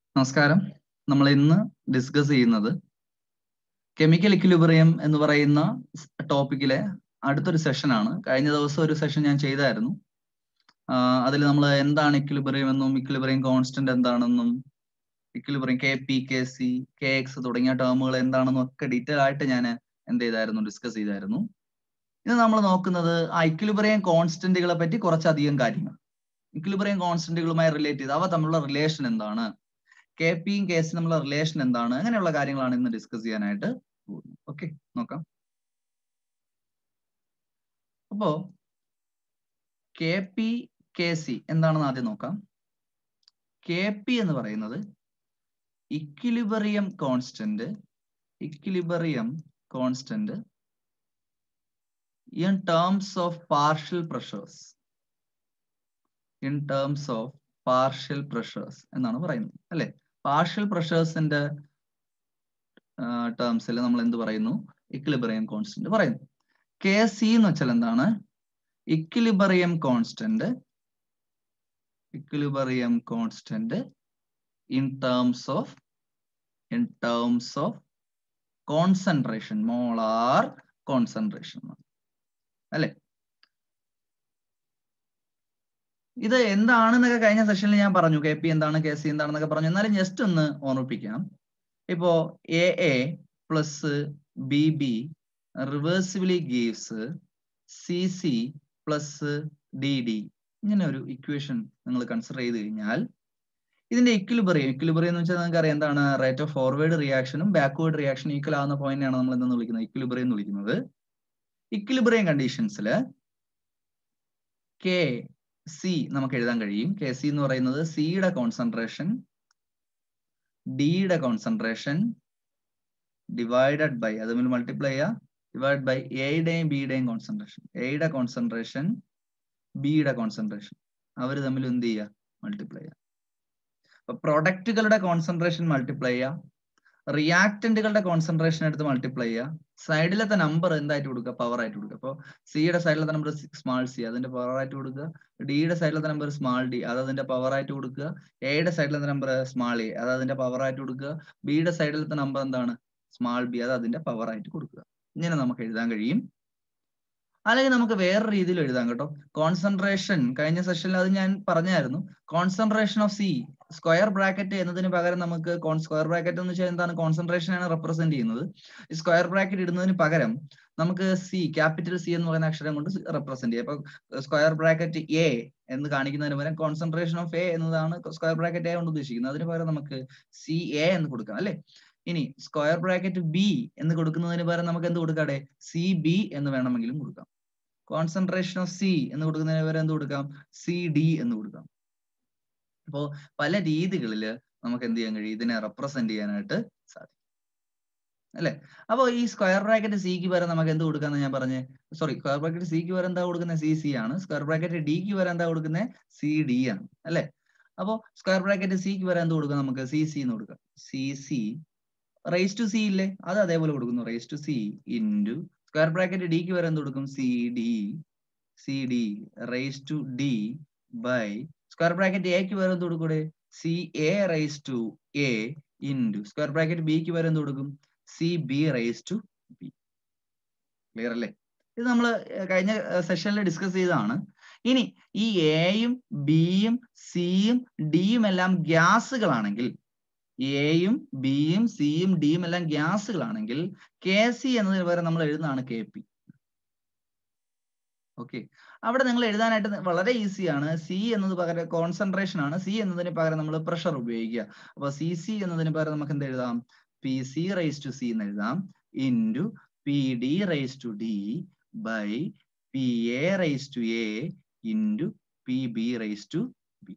നമസ്കാരം നമ്മൾ ഇന്ന് ഡിസ്കസ് ചെയ്യുന്നത് കെമിക്കൽ ഇക്വിലിബ്രിയം എന്ന് പറയുന്ന ടോപ്പിക്കിലെ അടുത്തൊരു സെഷനാണ് കഴിഞ്ഞ ദിവസം ഒരു സെഷൻ ഞാൻ ചെയ്തായിരുന്നു അതിൽ നമ്മൾ എന്താണ് ഇക്വിലിബ്രിയം എന്നും ഇക്വിലിബ്രിയം കോൺസ്റ്റന്റ് എന്താണെന്നും equilibrium K P K C K X തുടങ്ങിയ ടേമുകൾ എന്താണെന്നും ഒക്കെ ഡീറ്റെയിൽ ആയിട്ട് ഞാൻ എന്ത് ചെയ്തായിരുന്നു ഡിസ്കസ് ചെയ്തായിരുന്നു ഇത് നമ്മൾ നോക്കുന്നത് ആ ഇക്വിലിബ്രിയം കോൺസ്റ്റന്റുകളെ പറ്റി കുറച്ചധികം കാര്യങ്ങൾ ഇക്വിലിബ്രിയം കോൺസ്റ്റന്റുകളുമായി റിലേറ്റ് ചെയ്ത് അവ തമ്മിലുള്ള റിലേഷൻ എന്താണ് കെ പിയും കെ സി തമ്മിലുള്ള റിലേഷൻ എന്താണ് അങ്ങനെയുള്ള കാര്യങ്ങളാണ് ഇന്ന് ഡിസ്കസ് ചെയ്യാനായിട്ട് പോകുന്നത് ഓക്കെ നോക്കാം അപ്പോ കെ പി കെ സി എന്താണെന്ന് ആദ്യം നോക്കാം കെ പി എന്ന് പറയുന്നത് equilibrium constant equilibrium constant in terms of partial pressures in terms of partial pressures എന്നാണ് പറയുന്നത് അല്ലെ പാർഷ്യൽ പ്രഷേഴ്സിന്റെ ടേംസിൽ നമ്മൾ എന്ത് പറയുന്നു ഇക്വിലിബറിയം കോൺസ്റ്റന്റ് പറയുന്നു കെ സി എന്ന് വെച്ചാൽ എന്താണ് equilibrium constant equilibrium constant in terms of in terms of concentration molar concentration അല്ലെ ഇത് എന്താണെന്നൊക്കെ കഴിഞ്ഞ സെഷനിൽ ഞാൻ പറഞ്ഞു കെ പി എന്താണ് കെ സി എന്താണെന്നൊക്കെ പറഞ്ഞു എന്നാലും ജസ്റ്റ് ഒന്ന് ഓർമ്മിപ്പിക്കാം ഇപ്പോ A A plus B B reversibly gives C C plus D D ഇങ്ങനെ ഒരു ഇക്വേഷൻ നിങ്ങൾ കൺസിഡർ ചെയ്ത് കഴിഞ്ഞാൽ ഇതിന്റെ ഇക്വിലിബറിയം ഇക്വിലിബറിയം എന്ന് വെച്ചാൽ നിങ്ങൾക്ക് അറിയാം എന്താണ് റേറ്റ് ഓഫ് ഫോർവേഡ് റിയാക്ഷനും ബാക്ക്വേർഡ് റിയാക്ഷനും ഈക്വൽ ആവുന്ന പോയിന്റാണ് നമ്മൾ എന്തെന്ന് വിളിക്കുന്നത് ഇക്വിലിബറിയം എന്ന് വിളിക്കുന്നത് ഇക്വിലിബറിയം കണ്ടീഷൻസിൽ കെ സി നമുക്ക് എഴുതാൻ കഴിയും കെ സി എന്ന് പറയുന്നത് സിയുടെ കോൺസെൻട്രേഷൻ ഡിയുടെ കോൺസെൻട്രേഷൻ ഡിവൈഡഡ് ബൈ അത് തമ്മിൽ മൾട്ടിപ്ലൈ ചെയ്യുക ഡിവൈഡ് ബൈ എയുടെയും ബിയുടെയും കോൺസെൻട്രേഷൻ എയുടെ കോൺസെൻട്രേഷൻ ബിയുടെ കോൺസെൻട്രേഷൻ അവർ തമ്മിൽ എന്ത് ചെയ്യുക മൾട്ടിപ്ലൈ ചെയ്യുക അപ്പൊ പ്രൊഡക്റ്റുകളുടെ കോൺസെൻട്രേഷൻ മൾട്ടിപ്ലൈ ചെയ്യുക റിയാക്ടന്റുകളുടെ കോൺസെൻട്രേഷൻ എടുത്ത് മൾട്ടിപ്ലൈ ചെയ്യുക സൈഡിലത്തെ നമ്പർ എന്തായിട്ട് കൊടുക്കുക പവർ ആയിട്ട് കൊടുക്കുക അപ്പോൾ സിയുടെ സൈഡിലത്തെ നമ്പർ സ്മാൾ സി അതിന്റെ പവർ ആയിട്ട് കൊടുക്കുക ഡിയുടെ സൈഡിലത്തെ നമ്പർ സ്മാൾ ഡി അത് അതിന്റെ പവർ ആയിട്ട് കൊടുക്കുക എയുടെ സൈഡിലത്തെ നമ്പർ സ്മാൾ എ അത് അതിന്റെ പവർ ആയിട്ട് കൊടുക്കുക ബിയുടെ സൈഡിലത്തെ നമ്പർ എന്താണ് സ്മാൾ ബി അത് അതിന്റെ പവർ ആയിട്ട് കൊടുക്കുക ഇങ്ങനെ നമുക്ക് എഴുതാൻ കഴിയും അല്ലെങ്കിൽ നമുക്ക് വേറെ രീതിയിൽ എഴുതാം കേട്ടോ കോൺസെൻട്രേഷൻ കഴിഞ്ഞ സെഷനിൽ അത് ഞാൻ പറഞ്ഞായിരുന്നു concentration of C square bracket എന്നതിന് പകരം നമുക്ക് സ്ക്വയർ ബ്രാക്കറ്റ് എന്ന് വെച്ചാൽ എന്താണ് കോൺസെൻട്രേഷൻ ആണ് റെപ്രസെന്റ് ചെയ്യുന്നത് ഈ സ്ക്വയർ ബ്രാക്കറ്റ് ഇടുന്നതിന് പകരം നമുക്ക് സി ക്യാപിറ്റൽ സി എന്ന് പറയുന്ന അക്ഷരം കൊണ്ട് റെപ്രസെന്റ് ചെയ്യാം അപ്പൊ സ്ക്വയർ ബ്രാക്കറ്റ് എ എന്ന് കാണിക്കുന്നതിന് പകരം കോൺസെൻട്രേഷൻ ഓഫ് എ എന്നതാണ് സ്ക്വയർ ബ്രാക്കറ്റ് എ കൊണ്ട് ഉദ്ദേശിക്കുന്നത് അതിന് പകരം നമുക്ക് സി എ എന്ന് കൊടുക്കാം അല്ലെ ഇനി സ്ക്വയർ ബ്രാക്കറ്റ് ബി എന്ന് കൊടുക്കുന്നതിന് പകരം നമുക്ക് എന്ത് കൊടുക്കാടെ സി ബി എന്ന് വേണമെങ്കിലും കൊടുക്കാം കോൺസെൻട്രേഷൻ ഓഫ് സി എന്ന് കൊടുക്കുന്നതിന് പകരം എന്ത് കൊടുക്കാം സി ഡി എന്ന് കൊടുക്കാം അപ്പോ പല രീതികളിൽ നമുക്ക് എന്ത് ചെയ്യാൻ കഴിയും ഇതിനെ റെപ്രസെന്റ് ചെയ്യാനായിട്ട് സാധിക്കും അല്ലെ അപ്പോ ഈ സ്ക്വയർ ബ്രാക്കറ്റ് സിക്ക് പകരം നമുക്ക് എന്ത് കൊടുക്കാന്ന് ഞാൻ പറഞ്ഞേ സോറി സ്ക്വയർ ബ്രാക്കറ്റ് സിക്ക് പകരം എന്താ കൊടുക്കുന്നത് സി സി ആണ് സ്ക്വയർ ബ്രാക്കറ്റ് ഡിക്ക് പകരം എന്താ കൊടുക്കുന്നത് സി ഡി ആണ് അല്ലെ അപ്പോ സ്ക്വയർ ബ്രാക്കറ്റ് സിക്ക് പകരം എന്ത് കൊടുക്കാം നമുക്ക് സി സി എന്ന് കൊടുക്കാം C C raise to C ഇല്ലേ അത് അതേപോലെ കൊടുക്കുന്നു raise to C into square bracket ഡിക്ക് വരെ എന്ത് കൊടുക്കും C D C D raise to D by square bracket എക്ക് വരെ എന്ത് കൊടുക്കൂടെ C A raise to A into square bracket ബിക്ക് വരെ എന്ത് കൊടുക്കും C B raise to B clear അല്ലേ ഇത് നമ്മൾ കഴിഞ്ഞ സെഷനിൽ ഡിസ്കസ് ചെയ്തതാണ് ഇനി ഈ എയും ബിയും സിയും ഡിയും എല്ലാം ഗ്യാസുകളാണെങ്കിൽ എയും ബിയും സിയും ഡിയും എല്ലാം ഗ്യാസുകളാണെങ്കിൽ കെ സി എന്നതിന് പകരം നമ്മൾ എഴുതുന്നതാണ് കെ പി ഓക്കെ അവിടെ നിങ്ങൾ എഴുതാനായിട്ട് വളരെ ഈസിയാണ് സി എന്നത് പകരം കോൺസെൻട്രേഷൻ ആണ് സി എന്നതിന് പകരം നമ്മൾ പ്രഷർ ഉപയോഗിക്കുക അപ്പൊ സി സി എന്നതിന് പകരം നമുക്ക് എന്ത് എഴുതാം P C raise to C എന്ന് എഴുതാം into P D raise to D by P A raise to A into P B raise to B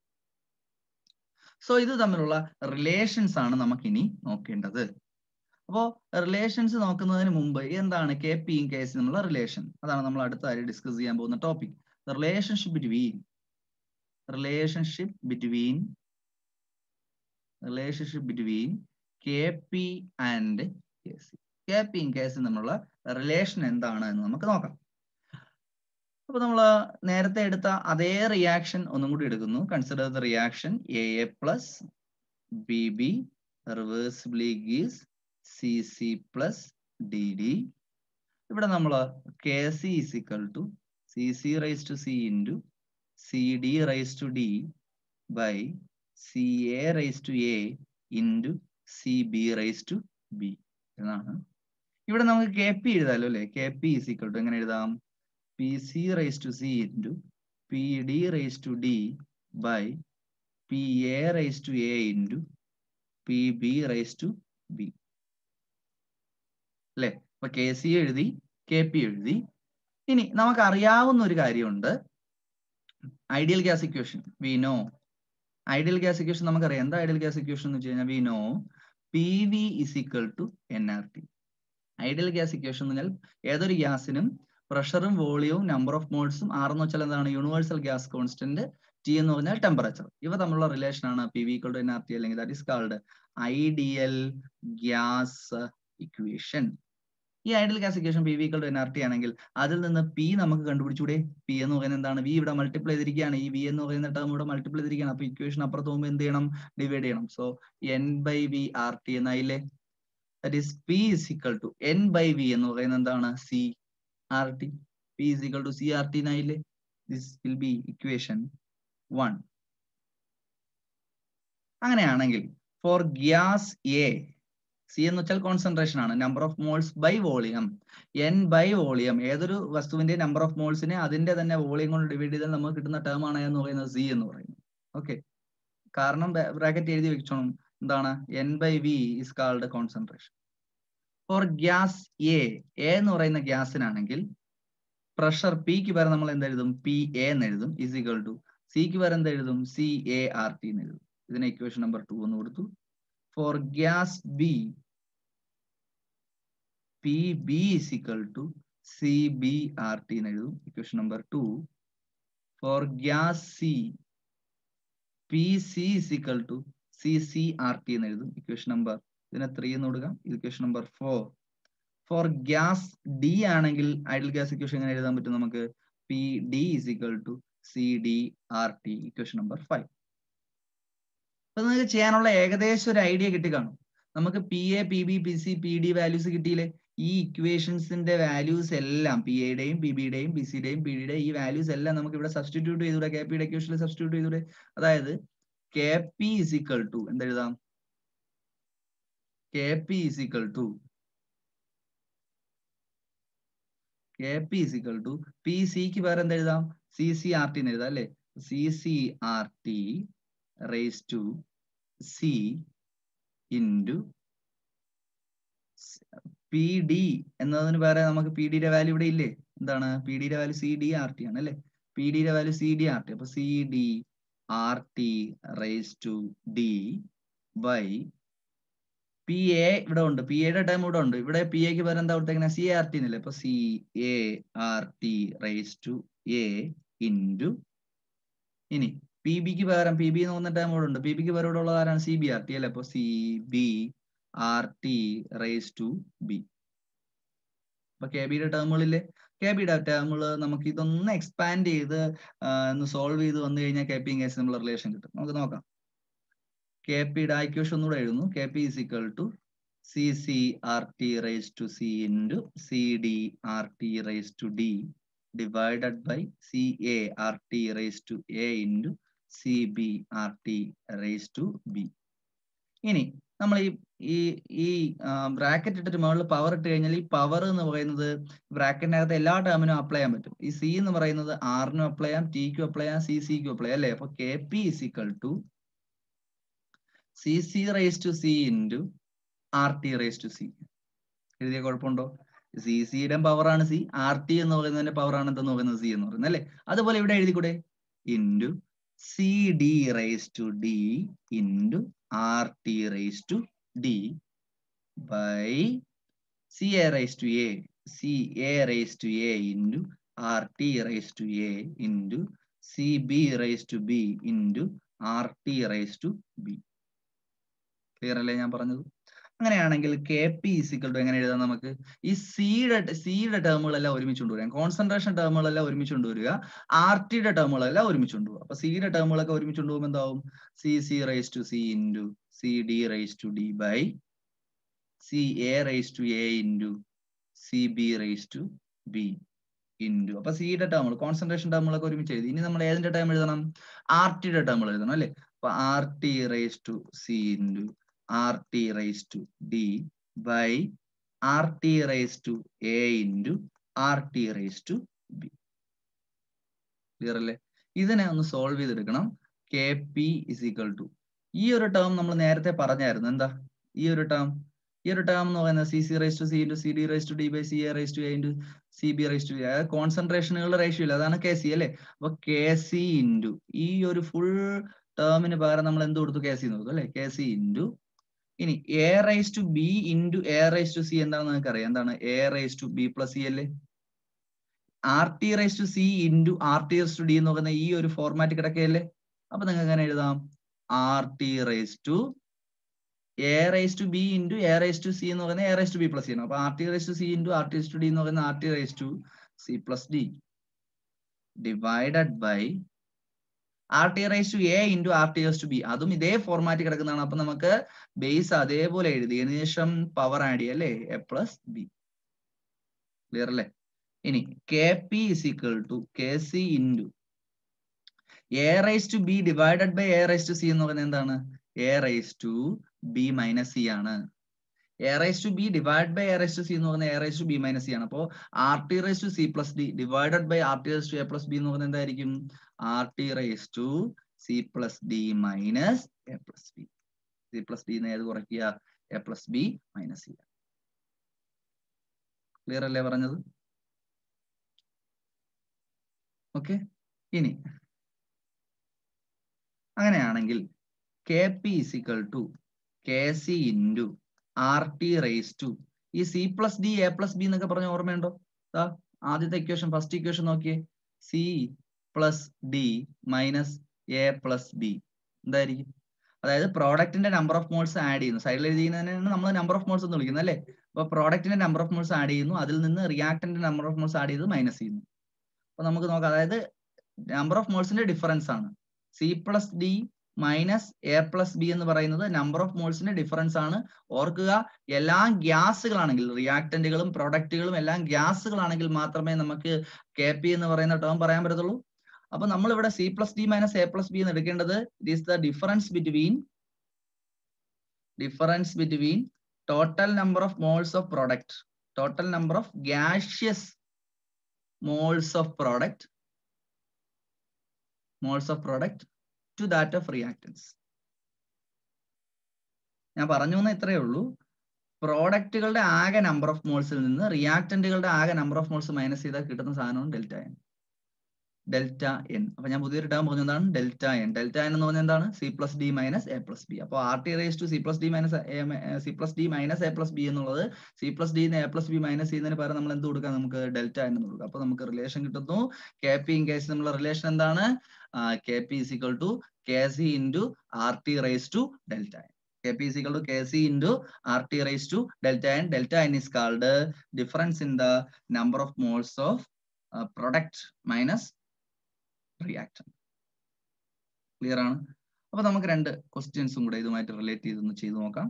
so ഇത് തമ്മിലുള്ള റിലേഷൻസ് ആണ് നമുക്കിനി നോക്കേണ്ടത് അപ്പോ റിലേഷൻസ് നോക്കുന്നതിന് മുമ്പ് എന്താണ് കെ പിയും കെ സി തമ്മിലുള്ള റിലേഷൻ അതാണ് നമ്മൾ അടുത്തായി ഡിസ്കസ് ചെയ്യാൻ പോകുന്ന topic relationship between relationship between relationship between K P and K C K പിയും കെ സിയും തമ്മിലുള്ള റിലേഷൻ എന്താണ് എന്ന് നമുക്ക് നോക്കാം അപ്പൊ നമ്മൾ നേരത്തെ എടുത്ത അതേ റിയാക്ഷൻ ഒന്നും കൂടി എടുക്കുന്നു consider the reaction A A plus B B reversibly gives C C plus D D ഇവിടെ നമ്മൾ K C is equal to C C raise to C into C D raise to D by C A raise to A into C B raise to B എന്നാണ് ഇവിടെ നമുക്ക് K P എഴുതാലോ അല്ലെ K P is equal to എങ്ങനെ എഴുതാം P C raise to C into P D raise to D by P A raise to A into P B raise to B അല്ലെ അപ്പൊ K C എഴുതി K P എഴുതി ഇനി നമുക്ക് അറിയാവുന്ന ഒരു കാര്യമുണ്ട് ideal gas equation we know ideal gas equation നമുക്കറിയാം എന്താ ഐഡിയൽ ഗ്യാസ് ഇക്വേഷൻ എന്ന് വെച്ച് കഴിഞ്ഞാൽ we know P V is equal to N R T ideal gas equation എന്ന് പറഞ്ഞാൽ ഏതൊരു ഗ്യാസിനും പ്രഷറും വോളിയവും നമ്പർ ഓഫ് മോൾസും ആർ എന്ന് വെച്ചാൽ എന്താണ് യൂണിവേഴ്സൽ ഗ്യാസ് കോൺസ്റ്റന്റ് ടി എന്ന് പറഞ്ഞാൽ ടെമ്പറേച്ചർ ഇവ തമ്മിലുള്ള റിലേഷൻ ആണ് P V equal to N R T അല്ലെങ്കിൽ that is called ideal gas equation ഈ ideal gas equation P V equal to N R T ആണെങ്കിൽ അതിൽ നിന്ന് പി നമുക്ക് കണ്ടുപിടിച്ചൂടെ പി എന്ന് പറയുന്നത് എന്താണ് വി ഇവിടെ മൾട്ടിപ്ലൈ ചെയ്തിരിക്കുകയാണ് ഈ വി എന്ന് പറയുന്ന ടേം ഇവിടെ മൾട്ടിപ്ലൈ ചെയ്തിരിക്കുകയാണ് അപ്പൊ ഇക്വേഷൻ അപ്പുറത്ത് പോകുമ്പോൾ എന്ത് ചെയ്യണം ഡിവൈഡ് ചെയ്യണം so N by V R T എന്നായില്ലേ that is P is equal to N by V എന്ന് പറയുന്നത് എന്താണ് C R T P is equal to C R T എന്നായില്ലേ this will be equation one അങ്ങനെയാണെങ്കിൽ for gas A C എന്ന് വെച്ചാൽ concentration ആണ് number of moles by volume N by volume ഏതൊരു വസ്തുവിന്റെ നമ്പർ ഓഫ് മോൾസിനെ അതിന്റെ തന്നെ വോളിയം കൊണ്ട് ഡിവൈഡ് ചെയ്താൽ നമുക്ക് കിട്ടുന്ന ടേം ആണ് എന്ന് പറയുന്നത് സി എന്ന് പറയുന്നത് ഓക്കെ കാരണം ബ്രാക്കറ്റ് എഴുതി വെച്ചോണം എന്താണ് N by V is called concentration for gas A എന്ന് പറയുന്ന ഗ്യാസിനാണെങ്കിൽ പ്രഷർ പിക്ക് പകരം നമ്മൾ എന്ത് എഴുതും പി എ എന്ന് എഴുതും ഇസ് ഈക്വൽ ടു സിക്ക് പകരം എന്ത് എഴുതും സി എ ആർ ടി എന്ന് എഴുതും ഇതിന് ഇക്വേഷൻ നമ്പർ ടു എന്ന് കൊടുത്തു for gas B, PB is equal to CBRT എന്ന് എഴുതും equation number two for gas C P C is equal to C C R T എന്ന് എഴുതും ഇക്വേഷൻ നമ്പർ ഇതിനെ ത്രീ എന്ന് കൊടുക്കാം equation number four for gas D ആണെങ്കിൽ ideal gas equation എങ്ങനെ എഴുതാൻ പറ്റും നമുക്ക് P D is equal to C D R T equation number five അപ്പൊ നിങ്ങൾക്ക് ചെയ്യാനുള്ള ഏകദേശം ഒരു ഐഡിയ കിട്ടി കാണും നമുക്ക് P A P B P C P D values കിട്ടിയില്ലേ ഈ ഇക്വേഷൻസിന്റെ വാല്യൂസ് എല്ലാം പി എയുടെയും പി ബിയുടെയും പി സിയുടെയും പി ഡിയുടെയും ഈ വാല്യൂസ് എല്ലാം നമുക്ക് ഇവിടെ സബ്സ്റ്റിറ്റ്യൂട്ട് ചെയ്തൂടെ കെ പിയുടെ ഇക്വേഷനിൽ സബ്സ്റ്റിറ്റ്യൂട്ട് ചെയ്തൂടെ അതായത് K P is equal to എന്തെഴുതാം K P is equal to K P is equal to P സിക്ക് വേറെ എന്തെഴുതാം സി സി ആർ ടി എന്ന് എഴുതാം അല്ലെ C C R T raise to C into P D എന്നതിന് വേറെ നമുക്ക് പി ഡിയുടെ വാല്യൂ ഇവിടെ ഇല്ലേ എന്താണ് പി ഡിയുടെ value C D R T ആണ് അല്ലെ പി ഡിയുടെ value C D R T അപ്പൊ C D R T raise to D by P A ഇവിടെ ഉണ്ട് പി എയുടെ ടൈം ഇവിടെ ഉണ്ട് ഇവിടെ പി എക്ക് പകരം എന്താ കൊടുത്തേക്കുന്നത് സി ആർ ടി എന്നല്ലേ അപ്പൊ C A R T raise to A into ഇനി പി ബിക്ക് പകരം പി ബി എന്ന് പറഞ്ഞ ടൈം ഇവിടെ ഉണ്ട് പി ബിക്ക് പകരം ഇവിടെ ഉള്ളത് ആരാണ് സി ബി ആർ ടി അല്ലെ അപ്പൊ C B R T raise to B അപ്പൊ കെ ബിയുടെ ടേമുകളില്ലേ കെ ബിയുടെ ടേമുകൾ നമുക്ക് ഇതൊന്ന് എക്സ്പാൻഡ് ചെയ്ത് ഒന്ന് സോൾവ് ചെയ്ത് വന്നു കഴിഞ്ഞാൽ കെ പി കേസ് നമ്മൾ റിലേഷൻ കിട്ടും നമുക്ക് നോക്കാം കെ പിയുടെ ഇക്വേഷൻ ഒന്നുകൂടെ എഴുതുന്നു K P is equal to C C R T raise to C into C D R T raise to D divided by C A R T raise to A into C B R T raise to B ഇനി നമ്മൾ ഈ ഈ ഈ bracket ഇട്ടിട്ട് മുകളിൽ power ഇട്ട് കഴിഞ്ഞാൽ ഈ പവർ എന്ന് പറയുന്നത് ബ്രാക്കറ്റിനകത്ത് എല്ലാ ടേമിനും അപ്ലൈ ചെയ്യാൻ പറ്റും ഈ സി എന്ന് പറയുന്നത് ആറിനും അപ്ലൈ ചെയ്യാം ടിക്കും അപ്ലൈ ചെയ്യാം സി സിക്കും അപ്ലൈ ചെയ്യാം അല്ലേ അപ്പൊ K P is equal to C C raise to C into R T raise to C എഴുതിയ കുഴപ്പമുണ്ടോ സി സിയുടെ പവറാണ് സി ആർ ടി എന്ന് പറയുന്നതിന്റെ പവറാണ് എന്തെന്ന് പറയുന്നത് സി എന്ന് പറയുന്നത് അല്ലേ അതുപോലെ ഇവിടെ എഴുതിക്കൂടെ into C D raise to D into R T raise to D by C A raise to A C A raise to A into R T raise to A into C B raise to B into R T raise to B clear അല്ലേ ഞാൻ പറഞ്ഞത് അങ്ങനെയാണെങ്കിൽ K P is equal to എങ്ങനെ എഴുതാം നമുക്ക് ഈ സിയുടെ സിയുടെ ടേമുകളെല്ലാം ഒരുമിച്ച് കൊണ്ടുവരാം കോൺസെൻട്രേഷൻ ടേമുകളെല്ലാം ഒരുമിച്ച് കൊണ്ടുവരിക ആർ ടിയുടെ ടേമുകളെല്ലാം ഒരുമിച്ച് കൊണ്ടുപോകുക അപ്പൊ സിയുടെ ടേമുകളൊക്കെ ഒരുമിച്ച് കൊണ്ടുപോകുമ്പോൾ എന്താവും C C raise to C into C D raise to D by C A raise to A into C B raise to B into അപ്പൊ സിയുടെ ടേമുകൾ കോൺസെൻട്രേഷൻ ടേമുകളൊക്കെ ഒരുമിച്ച് എഴുതി ഇനി നമ്മൾ ഏതിന്റെ ടേം എഴുതണം ആർ ടിയുടെ ടേമുകൾ എഴുതണം അല്ലേ അപ്പൊ R T raise to C into R T raise to D by R T raise to A into R T raise to B clear അല്ലേ ഇതിനെ ഒന്ന് സോൾവ് ചെയ്തെടുക്കണം K P is equal to ഈ ഒരു ടേം നമ്മൾ നേരത്തെ പറഞ്ഞായിരുന്നു എന്താ ഈ ഒരു ടേം ഈ ഒരു ടേം എന്ന് പറയുന്നത് C C raise to C into C D raise to D by C A raise to A into C B raise to അതായത് കോൺസെൻട്രേഷനുകളുടെ റേഷ്യോ ഇല്ല അതാണ് കെ സി അല്ലേ അപ്പൊ കെ സി ഇൻറ്റു ഈ ഒരു ഫുൾ ടേമിന് പകരം നമ്മൾ എന്ത് കൊടുത്തു കെ സി നോക്കും അല്ലെ കെ സി ഇൻറ്റു ഇനി A raise to B into A raise to C എന്താണെന്ന് നിങ്ങൾക്ക് അറിയാം എന്താണ് A raise to B plus C അല്ലേ R T raise to C into R T raise to D എന്ന് പറയുന്ന ഈ ഒരു ഫോർമാറ്റ് കിടക്കുകയല്ലേ അപ്പൊ നിങ്ങൾക്ക് എങ്ങനെ എഴുതാം R T raise to A raise to B into A raise to C എന്ന് പറയുന്നത് A raise to B plus C ആണ് അപ്പൊ R T raise to C into R T raise to D എന്ന് പറയുന്നത് R T raise to C plus D divided by R T raise to A into R T raise to B അതും ഇതേ format കിടക്കുന്നതാണ് അപ്പൊ നമുക്ക് base അതേപോലെ എഴുതിയതിനു ശേഷം power add ചെയ്യാം അല്ലേ എ പ്ലസ് ബി ക്ലിയർ അല്ലേ ഇനി K P is equal to K C into A raise to B divided by A raise to C എന്ന് പറയുന്നത് എന്താണ് A raise to B minus C ആണ് A raise to B divide by A raise to C എന്ന് പറയുന്നത് A raise to B minus C ആണ് അപ്പോൾ R T raise to C plus D divided by R T raise to A plus B എന്ന് പറയുന്നത് എന്തായിരിക്കും R T raise to C plus D minus A plus B C plus D ഏത് കുറയ്ക്കുക A plus B minus C clear അല്ലേ പറഞ്ഞത് okay ഇനി അങ്ങനെയാണെങ്കിൽ K P is equal to K C into R T raise to ഈ C plus D A plus B എന്നൊക്കെ പറഞ്ഞ ഓർമ്മയുണ്ടോ ദാ ആദ്യത്തെ ഇക്വേഷൻ ഫസ്റ്റ് ഇക്വേഷൻ നോക്കിയേ C plus D minus A plus B എന്തായിരിക്കും അതായത് പ്രോഡക്റ്റിന്റെ നമ്പർ ഓഫ് മോൾസ് ആഡ് ചെയ്യുന്നു സൈഡിൽ എഴുതിക്കുന്നതിനാണ് നമ്മൾ നമ്പർ ഓഫ് മോൾസ് എന്ന് വിളിക്കുന്നത് അല്ലേ അപ്പൊ പ്രോഡക്റ്റിന്റെ നമ്പർ ഓഫ് മോൾസ് ആഡ് ചെയ്യുന്നു അതിൽ നിന്ന് റിയാക്ടന്റെ നമ്പർ ഓഫ് മോൾസ് ആഡ് ചെയ്ത് മൈനസ് ചെയ്യുന്നു അപ്പൊ നമുക്ക് നോക്കാം അതായത് നമ്പർ ഓഫ് മോൾസിന്റെ ഡിഫറൻസ് ആണ് C plus D minus A plus B എന്ന് പറയുന്നത് നമ്പർ ഓഫ് മോൾസിന്റെ ഡിഫറൻസ് ആണ് ഓർക്കുക എല്ലാ ഗ്യാസുകളാണെങ്കിൽ റിയാക്ടന്റുകളും പ്രൊഡക്റ്റുകളും എല്ലാം ഗ്യാസുകളാണെങ്കിൽ മാത്രമേ നമുക്ക് കെ പി എന്ന് പറയുന്ന ടേം പറയാൻ പറ്റത്തുള്ളൂ അപ്പൊ നമ്മൾ ഇവിടെ C plus D minus A plus B എന്ന് എടുക്കേണ്ടത് it is the difference between difference between total number of moles of product total number of gaseous moles of product moles of product to that of reactants ഞാൻ പറഞ്ഞു വന്ന ഇത്രയേ ഉള്ളൂ പ്രോഡക്റ്റുകളുടെ ആകെ number of മോൾസിൽ നിന്ന് റിയാക്ടന്റുകളുടെ ആകെ നമ്പർ ഓഫ് മോൾസ് മൈനസ് ചെയ്താൽ കിട്ടുന്ന സാധനമാണ് ഡെൽറ്റ എൻ ഡെൽറ്റ എൻ അപ്പൊ ഞാൻ പുതിയൊരു ടേം പറഞ്ഞു എന്താണ് ഡെൽറ്റ എൻ ഡെൽറ്റ എൻ എന്ന് പറഞ്ഞാൽ എന്താണ് C plus D minus A plus B അപ്പോൾ R T raise to C plus D minus C plus D minus A plus B എന്നുള്ളത് C plus D A plus B minus ചെയ്യുന്നതിന് പകരം നമ്മൾ എന്ത് കൊടുക്കാം നമുക്ക് ഡെൽറ്റ എൻ എന്ന് കൊടുക്കാം അപ്പൊ നമുക്ക് റിലേഷൻ കിട്ടുന്നു കെ പി ഇൻ കേസ് നമ്മളെ റിലേഷൻ എന്താണ് K P is equal to K C into R T raise to delta N K P is equal to K C into R T raise to delta N delta N is called difference in the number of moles of product minus reactant clear ആണ് അപ്പൊ നമുക്ക് രണ്ട് ക്വസ്റ്റ്യൻസും കൂടെ ഇതുമായിട്ട് relate ചെയ്തൊന്ന് ചെയ്തു നോക്കാം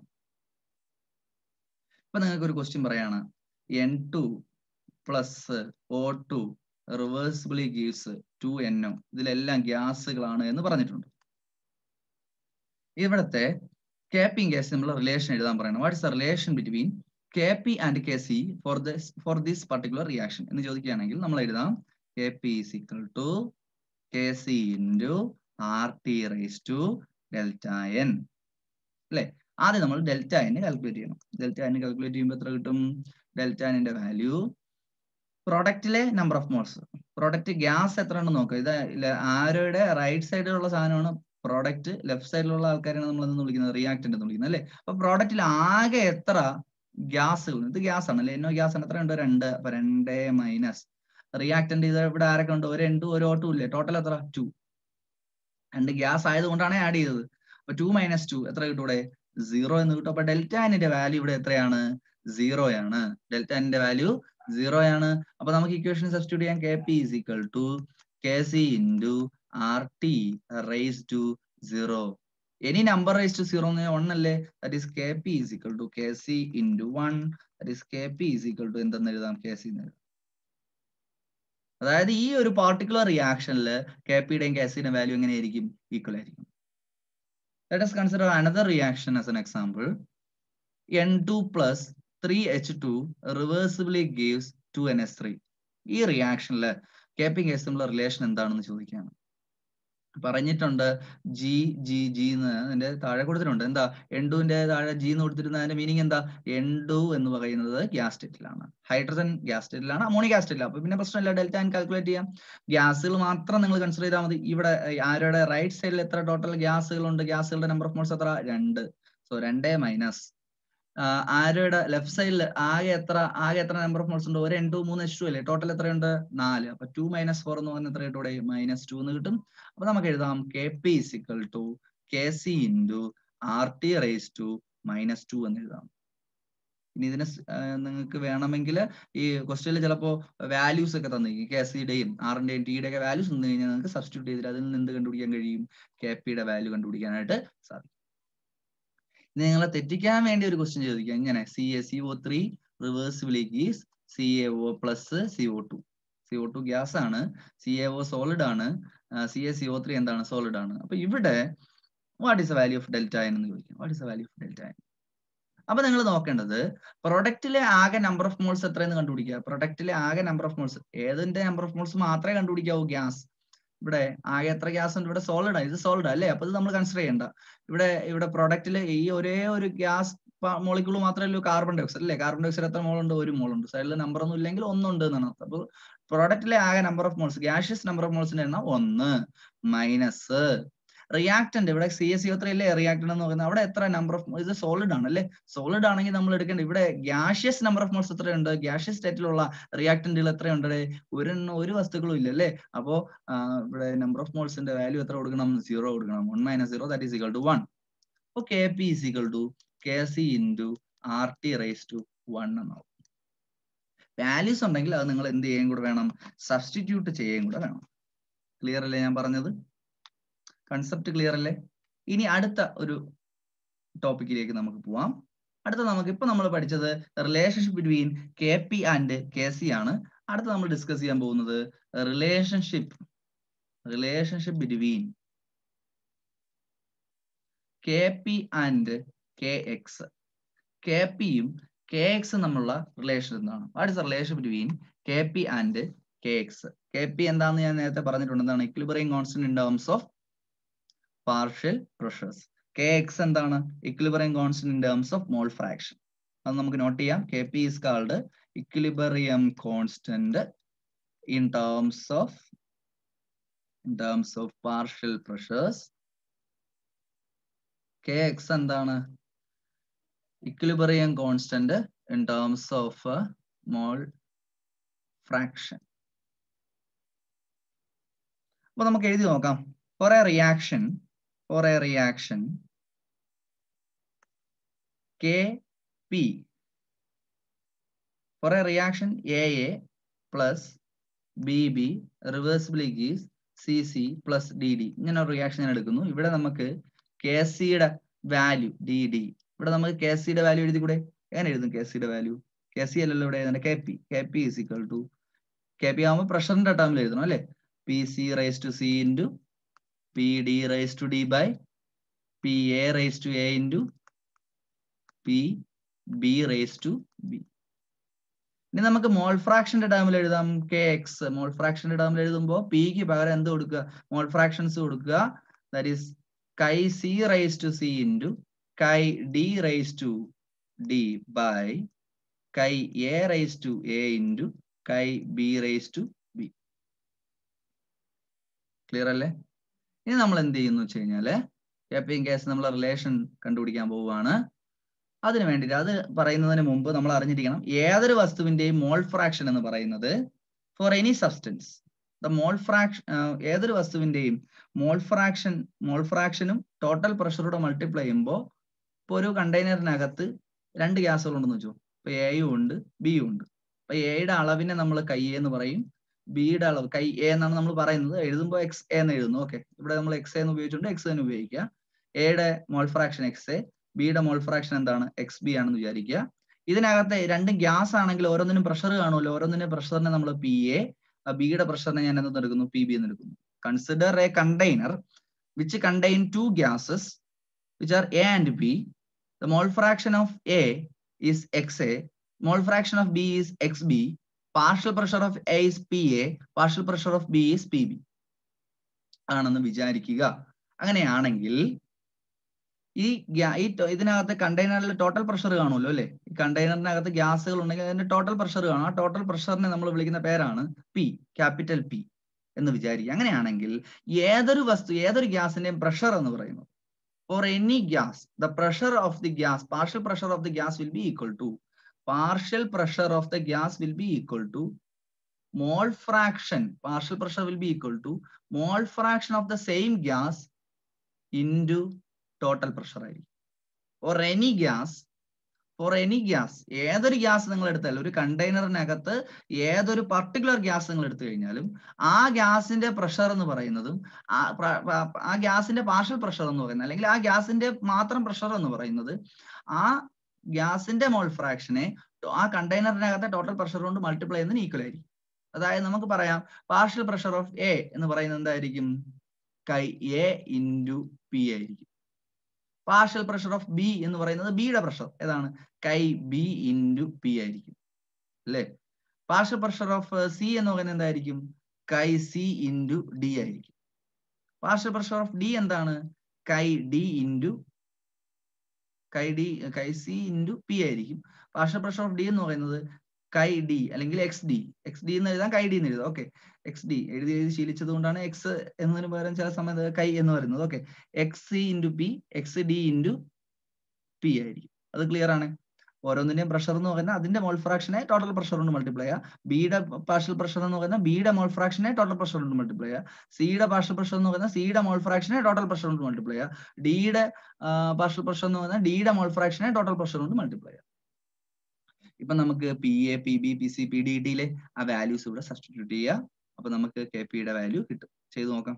ഇപ്പൊ നിങ്ങൾക്ക് ഒരു ക്വസ്റ്റ്യൻ പറയാണ് N two plus O two reversibly gives two N O ഇതിലെല്ലാം ഗ്യാസുകളാണ് എന്ന് പറഞ്ഞിട്ടുണ്ട് ഇവിടത്തെ കെ പി കേസ് നമ്മൾ റിലേഷൻ എഴുതാൻ പറയണം what is the relation between K P and K C for this for this particular reaction എന്ന് ചോദിക്കുകയാണെങ്കിൽ നമ്മൾ എഴുതാം K P is equal to K C into R T raise to delta N അല്ലെ ആദ്യം നമ്മൾ delta N calculate ചെയ്യണം delta N calculate ചെയ്യുമ്പോൾ എത്ര കിട്ടും ഡെൽറ്റ എന്നിന്റെ വാല്യൂ പ്രൊഡക്റ്റിലെ number of moles product gas എത്ര ഉണ്ടെന്ന് നോക്കുക ഇത് ആരോയുടെ റൈറ്റ് സൈഡിലുള്ള സാധനമാണ് പ്രോഡക്റ്റ് ലെഫ്റ്റ് സൈഡിലുള്ള ആൾക്കാരാണ് നമ്മൾ എന്ന് വിളിക്കുന്നത് റിയാക്ടന്റ് എന്ന് വിളിക്കുന്നത് അല്ലെ അപ്പൊ പ്രോഡക്റ്റിൽ ആകെ എത്ര ഗ്യാസുകൾ ഇത് ഗ്യാസ് ആണ് അല്ലെ എന്നോ ഗ്യാസ് ആണ് എത്ര ഉണ്ട് രണ്ട് അപ്പൊ രണ്ട് മൈനസ് റിയാക്ടന്റ് ഇത് ഇവിടെ ആരൊക്കെ ഉണ്ട് ഒരു രണ്ടും ഒരു ഓട്ടും ഇല്ലേ ടോട്ടൽ എത്ര ടു രണ്ട് ഗ്യാസ് ആയതുകൊണ്ടാണ് ആഡ് ചെയ്തത് അപ്പൊ ടു മൈനസ് ടു എത്ര കിട്ടൂടെ സീറോ എന്ന് കിട്ടും അപ്പൊ ഡെൽറ്റ എന്നിന്റെ വാല്യൂ ഇവിടെ എത്രയാണ് സീറോ ആണ് ഡെൽറ്റ എന്നിന്റെ വാല്യൂ സീറോ ആണ് അപ്പൊ നമുക്ക് ഇക്വേഷൻ സബ്സ്റ്റിറ്റ്യൂട്ട് ചെയ്യാം K P is equal to K C into R T raise to zero any number raise to zero എന്ന് വൺ അല്ലേ that is K P is equal to K C into one that is K P is equal to എന്തെന്ന് എഴുതാം K C എന്ന് എഴുതാം അതായത് ഈ ഒരു particular റിയാക്ഷനിൽ കെ പിയുടെയും കെ സിയുടെ വാല്യൂ എങ്ങനെയായിരിക്കും ഈക്വൽ ആയിരിക്കും let us consider another reaction as an example n2 plus 3h2 reversibly gives 2ns3 ഈ റിയാക്ഷനിൽ കെ പി കെ തമ്മിലുള്ള റിലേഷൻ എന്താണെന്ന് ചോദിക്കുകയാണ് പറഞ്ഞിട്ടുണ്ട് ജി ജി ജി എന്ന് അതിന്റെ താഴെ കൊടുത്തിട്ടുണ്ട് എന്താ എൻഡുവിന്റെ താഴെ ജി എന്ന് കൊടുത്തിരുന്ന അതിന്റെ മീനിങ് എന്താ എൻഡു എന്ന് പറയുന്നത് ഗ്യാസ് സ്റ്റേറ്റിലാണ് ഹൈഡ്രജൻ ഗ്യാസ് സ്റ്റേറ്റിലാണ് അമോണിയ ഗ്യാസ് സ്റ്റേറ്റിലാണ് അപ്പൊ പിന്നെ പ്രശ്നമില്ല ഡെൽറ്റ ആൻഡ് കാൽക്കുലേറ്റ് ചെയ്യാം ഗ്യാസുകൾ മാത്രം നിങ്ങൾ കൺസിഡർ ചെയ്താൽ മതി ഇവിടെ ആരുടെ റൈറ്റ് സൈഡിൽ എത്ര ടോട്ടൽ ഗ്യാസുകൾ ഉണ്ട് ഗ്യാസുകളുടെ നമ്പർ ഓഫ് മോൾസ് എത്ര രണ്ട് സോ രണ്ടേ മൈനസ് ആരുടെ ലെഫ്റ്റ് സൈഡിൽ ആകെ എത്ര ആകെ എത്ര നമ്പർ ഓഫ് മോൾസ് ഉണ്ട് ഒരു എൻ ടു മൂന്ന് എച്ച് ടു അല്ലേ ടോട്ടൽ എത്രയുണ്ട് നാല് അപ്പൊ ടു മൈനസ് ഫോർ എന്ന് പറഞ്ഞാൽ എത്ര കിട്ടും ഇവിടെ മൈനസ് ടു എന്ന് കിട്ടും അപ്പൊ നമുക്ക് എഴുതാം K P is equal to K C into R T raise to minus two എന്ന് എഴുതാം ഇനി ഇതിന് നിങ്ങൾക്ക് വേണമെങ്കിൽ ഈ ക്വസ്റ്റ്യനിൽ ചിലപ്പോൾ വാല്യൂസ് ഒക്കെ തന്നിരിക്കും കെ സിയുടെയും ആറിന്റെയും ടിയുടെ ഒക്കെ വാല്യൂസ് തന്നു കഴിഞ്ഞാൽ നിങ്ങൾക്ക് സബ്സ്റ്റിറ്റ്യൂട്ട് ചെയ്തിട്ട് അതിൽ നിന്ന് എന്ത് കണ്ടുപിടിക്കാൻ കഴിയും കെ പിയുടെ വാല്യൂ കണ്ടുപിടിക്കാനായിട്ട് സാധിക്കും ഇനി നിങ്ങളെ തെറ്റിക്കാൻ വേണ്ടി ഒരു ക്വസ്റ്റ്യൻ ചോദിക്കാം ഇങ്ങനെ C A C O three reversibly gives C A O plus C O two C O two gas ആണ് സി എ ഒ സോളിഡ് ആണ് C A C O three എന്താണ് സോളിഡ് ആണ് അപ്പൊ ഇവിടെ what is the value of delta എന്ന് ചോദിക്കും what is the value of delta അപ്പൊ നിങ്ങൾ നോക്കേണ്ടത് പ്രൊഡക്റ്റിലെ ആകെ നമ്പർ ഓഫ് മോൾസ് എത്രയെന്ന് കണ്ടുപിടിക്കുക പ്രൊഡക്റ്റിലെ ആകെ നമ്പർ ഓഫ് മോൾസ് ഏതിന്റെ നമ്പർ ഓഫ് മോൾസ് മാത്രമേ കണ്ടുപിടിക്കാവൂ ഗ്യാസ് ഇവിടെ ആകെ എത്ര ഗ്യാസ് ഉണ്ട് ഇവിടെ സോളിഡ് ആണ് ഇത് സോളിഡ് അല്ലേ അപ്പൊ ഇത് നമ്മൾ കൺസിഡർ ചെയ്യണ്ട ഇവിടെ ഇവിടെ പ്രൊഡക്റ്റിൽ ഈ ഒരേ ഒരു ഗ്യാസ് മോളിക്യൂൾ മാത്രമേ ഉള്ളൂ കാർബൺ ഡൈ ഓക്സൈഡ് അല്ലേ കാർബൺ ഡൈ ഓക്സൈഡ് എത്ര മോൾ ഉണ്ട് ഒരു മോൾ ഉണ്ട് സൈഡിൽ നമ്പർ ഒന്നും ഇല്ലെങ്കിൽ ഒന്നുണ്ട് എന്നാണ് അർത്ഥം അപ്പൊ പ്രൊഡക്റ്റിലെ ആകെ number of moles gaseous number of മോൾസിന്റെ എണ്ണം ഒന്ന് മൈനസ് റിയാക്ടന്റ് ഇവിടെ സി എസ് സി ത്രീ അല്ലേ റിയാക്ടന്റ് എന്ന് പറയുന്നത് അവിടെ എത്ര നമ്പർ ഓഫ് ഇത് സോളിഡ് ആണ് അല്ലേ സോളിഡ് ആണെങ്കിൽ നമ്മൾ എടുക്കേണ്ടത് ഇവിടെ ഗ്യാഷ്യസ് നമ്പർ ഓഫ് മോൾസ് എത്രയുണ്ട് ഗ്യാഷ്യസ് സ്റ്റേറ്റിലുള്ള റിയാക്ടന്റുകൾ എത്രയുണ്ട് ഒരു ഒരു വസ്തുക്കളും ഇല്ല അല്ലേ അപ്പോ ഇവിടെ നമ്പർ ഓഫ് മോൾസിന്റെ വാല്യൂ എത്ര കൊടുക്കണം സീറോ കൊടുക്കണം one minus zero that is equal to one അപ്പൊ K P is equal to K C into R T raise to one എന്നാവും വാല്യൂസ് ഉണ്ടെങ്കിൽ അത് നിങ്ങൾ എന്ത് ചെയ്യുകയും കൂടെ വേണം സബ്സ്റ്റിറ്റ്യൂട്ട് ചെയ്യുകയും കൂടെ വേണം ക്ലിയർ അല്ലേ ഞാൻ പറഞ്ഞത് കൺസെപ്റ്റ് ക്ലിയർ അല്ലേ ഇനി അടുത്ത ഒരു ടോപ്പിക്കിലേക്ക് നമുക്ക് പോവാം അടുത്ത നമുക്ക് ഇപ്പൊ നമ്മൾ പഠിച്ചത് relationship between K P and K C ആണ് അടുത്ത നമ്മൾ ഡിസ്കസ് ചെയ്യാൻ പോകുന്നത് relationship relationship between K P and K X K പിയും കെ എക്സും തമ്മിലുള്ള റിലേഷൻ എന്താണ് what is relation between K P and K X K P എന്താണെന്ന് ഞാൻ നേരത്തെ പറഞ്ഞിട്ടുണ്ട് എന്താണ് equilibrium constant in terms of partial pressures K X എന്താണ് equilibrium constant in terms of mole fraction അത് നമുക്ക് നോട്ട് ചെയ്യാം K P is called equilibrium constant in terms of in terms of partial pressures K X എന്താണ് equilibrium constant in terms of mole fraction അപ്പൊ നമുക്ക് എഴുതി നോക്കാം for a reaction for a reaction Kp for a reaction AA plus BB reversibly gives CC plus DD ഇങ്ങനെ ഒരു reaction ഞാൻ എടുക്കുന്നു ഇവിടെ നമുക്ക് കെ സിയുടെ വാല്യൂ ഡി ഡി ഇവിടെ നമുക്ക് കെ സിയുടെ വാല്യൂ എഴുതി കൂടെ എങ്ങനെ എഴുതും കെ സിയുടെ വാല്യൂ കെ സി അല്ലല്ലോ ഇവിടെ എഴുതേണ്ടത് K P K P is equal to K P ആകുമ്പോൾ പ്രഷറിന്റെ ടേമിൽ എഴുതണം അല്ലെ P C raise to C into P D raise to D by P A raise to A into P B raise to B ഇനി നമുക്ക് മോൾ ഫ്രാക്ഷന്റെ ടേമിൽ എഴുതാം K X മോൾ ഫ്രാക്ഷന്റെ ടേമിൽ എഴുതുമ്പോൾ പിക്ക് പകരം എന്ത് കൊടുക്കുക മോൾ ഫ്രാക്ഷൻസ് കൊടുക്കുക that is chi C raise to C into chi D raise to D by chi A raise to A into chi B raise to B clear അല്ലേ ഇനി നമ്മൾ എന്ത് ചെയ്യുന്നു വെച്ച് കഴിഞ്ഞാല് കെപ്പിയും കേസ് നമ്മൾ റിലേഷൻ കണ്ടുപിടിക്കാൻ പോവുകയാണ് അതിനു വേണ്ടിയിട്ട് അത് പറയുന്നതിന് മുമ്പ് നമ്മൾ അറിഞ്ഞിരിക്കണം ഏതൊരു വസ്തുവിന്റെയും മോൾ ഫ്രാക്ഷൻ എന്ന് പറയുന്നത് for any substance the mole fraction ഏതൊരു വസ്തുവിന്റെയും മോൾ ഫ്രാക്ഷൻ മോൾ ഫ്രാക്ഷനും ടോട്ടൽ പ്രഷറോട് മൾട്ടിപ്ലൈ ചെയ്യുമ്പോൾ ഇപ്പൊ ഒരു കണ്ടെയ്നറിനകത്ത് രണ്ട് ഗ്യാസുകൾ ഉണ്ടെന്ന് വെച്ചോ ഇപ്പൊ എയും ഉണ്ട് ബിയും ഉണ്ട് അപ്പൊ എയുടെ അളവിനെ നമ്മൾ കൈ എന്ന് പറയും ബിയുടെ അളവ് കൈ എ എന്നാണ് നമ്മൾ പറയുന്നത് എഴുതുമ്പോൾ എക്സ് എ എന്ന് എഴുതുന്നു ഓക്കെ ഇവിടെ നമ്മൾ എക്സ് എന്ന് ഉപയോഗിച്ചുകൊണ്ട് എക്സ് എന്ന് ഉപയോഗിക്കുക എയുടെ മോൾ ഫ്രാക്ഷൻ എക്സ് എ ബിയുടെ മോൾ ഫ്രാക്ഷൻ എന്താണ് എക്സ് ബി ആണെന്ന് വിചാരിക്കുക ഇതിനകത്ത് രണ്ടും ഗ്യാസ് ആണെങ്കിൽ ഓരോന്നിനും പ്രഷർ കാണുമല്ലോ ഓരോന്നിനും പ്രഷറിനെ നമ്മൾ പി എ ബിയുടെ പ്രഷറിനെ ഞാൻ എന്തെന്ന് എടുക്കുന്നു പി ബി എന്ന് എടുക്കുന്നു consider a container which contain two gases which are A and B the mole fraction of A is X A mole fraction of B is X B partial pressure of A is P A partial pressure of B is P B ആണെന്ന് വിചാരിക്കുക അങ്ങനെയാണെങ്കിൽ ഈ ഈ ഇതിനകത്ത് കണ്ടെയ്നറിൽ total pressure കാണുമല്ലോ അല്ലെ ഈ കണ്ടെയ്നറിനകത്ത് ഗ്യാസുകൾ ഉണ്ടെങ്കിൽ അതിന്റെ ടോട്ടൽ പ്രഷർ കാണും ആ ടോട്ടൽ പ്രഷറിനെ നമ്മൾ വിളിക്കുന്ന പേരാണ് പി ക്യാപിറ്റൽ പി എന്ന് വിചാരിക്കുക അങ്ങനെയാണെങ്കിൽ ഏതൊരു വസ്തു ഏതൊരു ഗ്യാസിന്റെയും പ്രഷർ എന്ന് പറയുന്നത് for any gas the pressure of the gas partial pressure of the gas will be equal to partial pressure of the gas will be equal to mole fraction partial pressure will be equal to mole fraction of the same gas into total pressure ആയിരിക്കും or any gas for any gas ഏതൊരു gas നിങ്ങൾ എടുത്താലും ഒരു കണ്ടെയ്നറിനകത്ത് ഏതൊരു particular gas നിങ്ങൾ എടുത്തു കഴിഞ്ഞാലും ആ ഗ്യാസിന്റെ പ്രഷർ എന്ന് പറയുന്നതും ആ ഗ്യാസിന്റെ പാർഷ്യൽ പ്രഷർ എന്ന് പറയുന്നത് അല്ലെങ്കിൽ ആ ഗ്യാസിന്റെ മാത്രം പ്രഷർ എന്ന് പറയുന്നത് ആ ഗ്യാസിന്റെ മോൾ ഫ്രാക്ഷനെ ആ കണ്ടെയ്നറിനകത്തെ ടോട്ടൽ പ്രഷർ കൊണ്ട് മൾട്ടിപ്ലൈ ചെയ്യുന്നതിന് ഈക്വൽ ആയിരിക്കും അതായത് നമുക്ക് പറയാം പാർഷ്യൽ പ്രഷർ ഓഫ് എ എന്ന് പറയുന്നത് എന്തായിരിക്കും കൈ എ ഇൻറ്റു പി ആയിരിക്കും പാർഷ്യൽ പ്രഷർ ഓഫ് ബി എന്ന് പറയുന്നത് ബിയുടെ പ്രഷർ ഏതാണ് കൈ ബി ഇൻറ്റു പി ആയിരിക്കും അല്ലേ പാർഷ്യൽ പ്രഷർ ഓഫ് സി എന്ന് പറയുന്നത് എന്തായിരിക്കും കൈ സി ഇൻറ്റു ഡി ആയിരിക്കും പാർഷ്യൽ പ്രഷർ ഓഫ് ഡി എന്താണ് chi D into chi D chi C into P ആയിരിക്കും പാർഷ്യൽ പ്രഷർ ഓഫ് ഡി എന്ന് പറയുന്നത് കൈ ഡി അല്ലെങ്കിൽ എക്സ് ഡി എക്സ് ഡി എന്ന് എഴുതാം കൈ ഡി എന്ന് എഴുതാം ഓക്കെ എക്സ് ഡി എഴുതി എഴുതി ശീലിച്ചത് കൊണ്ടാണ് എക്സ് എന്നതിന് പകരം ചില സമയത്ത് കൈ എന്ന് പറയുന്നത് okay X C into P X D into P ആയിരിക്കും അത് ക്ലിയർ ആണ് ഓരോന്നിന്റെയും പ്രഷർ എന്ന് പറയുന്നത് അതിന്റെ മോൾ ഫ്രാക്ഷനെ ടോട്ടൽ പ്രഷർ കൊണ്ട് മൾട്ടിപ്ലൈ ചെയ്യുക ബിയുടെ പാർഷ്യൽ പ്രഷർ എന്ന് പറയുന്നത് ബിയുടെ മോൾ ഫ്രാക്ഷനെ ടോട്ടൽ പ്രഷർ കൊണ്ട് മൾട്ടിപ്ലൈ ചെയ്യുക സിയുടെ പാർഷ്യൽ പ്രഷർ എന്ന് പറയുന്നത് സിയുടെ മോൾ ഫ്രാക്ഷനെ ടോട്ടൽ പ്രഷർ കൊണ്ട് മൾട്ടിപ്ലൈ ചെയ്യുക ഡിയുടെ പാർഷ്യൽ പ്രഷർ എന്ന് പറയുന്നത് ഡിയുടെ മോൾ ഫ്രാക്ഷനെ ടോട്ടൽ പ്രഷർ കൊണ്ട് മൾട്ടിപ്ലൈ ചെയ്യുക ഇപ്പൊ നമുക്ക് P A P B P C P D ടിയിലെ ആ വാല്യൂസ് ഇവിടെ സബ്സ്റ്റിറ്റ്യൂട്ട് ചെയ്യുക അപ്പൊ നമുക്ക് കെ പിയുടെ വാല്യൂ കിട്ടും ചെയ്തു നോക്കാം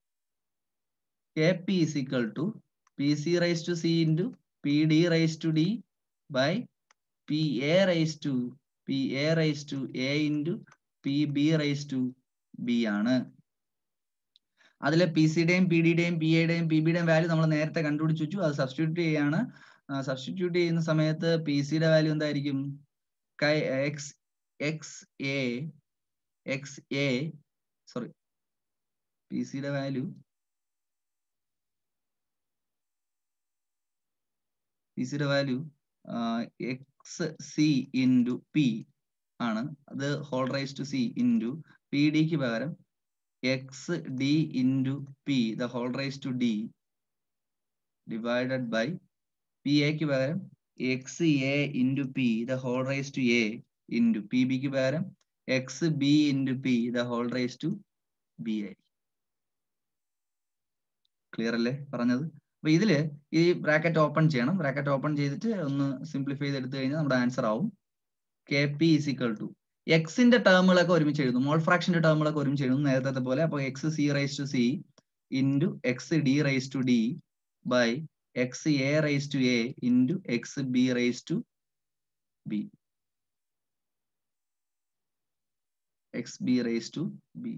K P is equal to P C raise to C into P D raise to D by P A raise to P A raise to A into P B raise to B ആണ് അതിലെ P സിയുടെയും P ഡിയുടെയും P എയുടെയും P ബിയുടെയും value നമ്മൾ നേരത്തെ കണ്ടുപിടിച്ചു വെച്ചു അത് സബ്സ്റ്റിറ്റ്യൂട്ട് ചെയ്യാണ് സബ്സ്റ്റിറ്റ്യൂട്ട് ചെയ്യുന്ന സമയത്ത് പി സിയുടെ വാല്യൂ എന്തായിരിക്കും X X A X A sorry P സിയുടെ വാല്യൂ പി സിയുടെ value X C into P ആണ് അത് whole raise to C into P ഡിക്ക് പകരം X D into P the whole raise to D divided by P എക്ക് പകരം X A into P the whole raise to A into P ബിക്ക് പകരം X B into P the whole raise to B ആയിരിക്കും clear അല്ലേ പറഞ്ഞത് അപ്പൊ ഇതില് ഈ ബ്രാക്കറ്റ് ഓപ്പൺ ചെയ്യണം ബ്രാക്കറ്റ് ഓപ്പൺ ചെയ്തിട്ട് ഒന്ന് സിംപ്ലിഫൈ ചെയ്ത് എടുത്തു കഴിഞ്ഞാൽ നമ്മുടെ ആൻസർ ആവും K P is equal to എക്സിന്റെ ടേമുകളൊക്കെ ഒരുമിച്ച് എഴുതും മോൾ ഫ്രാക്ഷന്റെ ടേമുകളൊക്കെ ഒരുമിച്ച് എഴുതും നേരത്തെ പോലെ അപ്പൊ X C raise to C into X D raise to D by X A raise to A into X B raise to B X B raise to B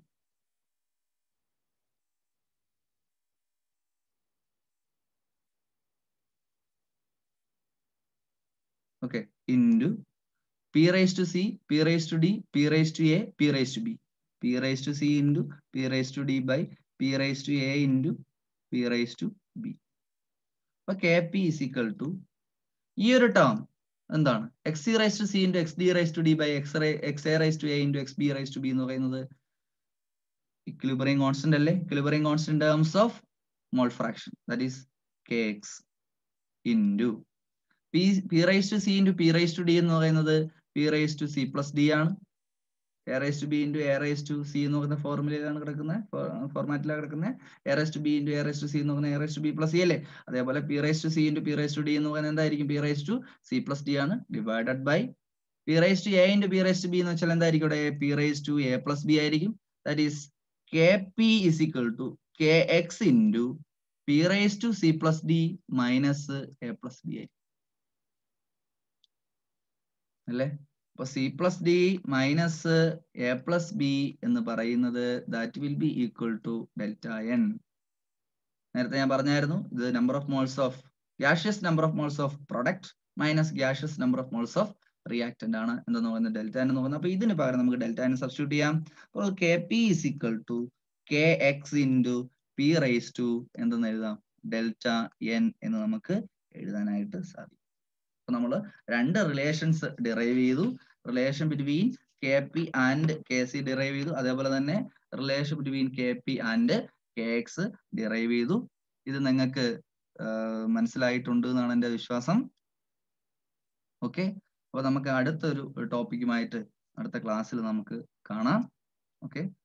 okay into p raised to c p raised to d p raised to a p raised to b p raised to c into p raised to d by p raised to a into p raised to b അപ്പൊ K P is equal to ഈ ഒരു term എന്താണ് X C raise to C into X D raise to D by X X A raise to A into X B raise to B എന്ന് പറയുന്നത് equilibrium constant അല്ലേ equilibrium constant terms of mole fraction that is K X into P P raise to C into P raise to D എന്ന് പറയുന്നത് P raise to C plus D ആണ് A raise to B into A raise to C എന്ന് പറയുന്ന ഫോർമുലയിലാണ് കിടക്കുന്നത് ഫോർമാറ്റിലാണ് കിടക്കുന്നത് A raise to B into A raise to C എന്ന് പറയുന്നത് A raise to B plus C അല്ലേ അതേപോലെ P raise to C into P raise to D എന്ന് പറയുന്നത് എന്തായിരിക്കും P raise to C plus D ആണ് divided by P raise to A into P raise to B എന്ന് വെച്ചാൽ എന്തായിരിക്കും ഇവിടെ P raise to A plus B ആയിരിക്കും that is K P is equal to K X into P raise to C plus D minus A plus B ആയിരിക്കും അല്ലേ അപ്പൊ C plus D minus A plus B എന്ന് പറയുന്നത് that will be equal to delta N നേരത്തെ ഞാൻ പറഞ്ഞായിരുന്നു ഇത് number of moles of gaseous number of moles of product minus gaseous number of moles of reactant ആണ് എന്തെന്ന് പറയുന്നത് delta എന്ന് പറയുന്നത് അപ്പൊ ഇതിന് പകരം നമുക്ക് ഡെൽറ്റ എന്ന് സബ്സ്റ്റിറ്റ്യൂട്ട് ചെയ്യാം അപ്പോൾ K P is equal to K X into P raise to എന്തെന്ന് എഴുതാം ഡെൽറ്റ എൻ എന്ന് നമുക്ക് എഴുതാനായിട്ട് സാധിക്കും അപ്പൊ നമ്മൾ രണ്ട് റിലേഷൻസ് ഡിറൈവ് ചെയ്തു relation between K P and K C derive ചെയ്തു അതേപോലെ തന്നെ relation between K P and K X derive ചെയ്തു ഇത് നിങ്ങൾക്ക് മനസ്സിലായിട്ടുണ്ട് എന്നാണ് എൻ്റെ വിശ്വാസം ഓക്കെ അപ്പൊ നമുക്ക് അടുത്തൊരു ടോപ്പിക്കുമായിട്ട് അടുത്ത ക്ലാസ്സിൽ നമുക്ക് കാണാം ഓക്കെ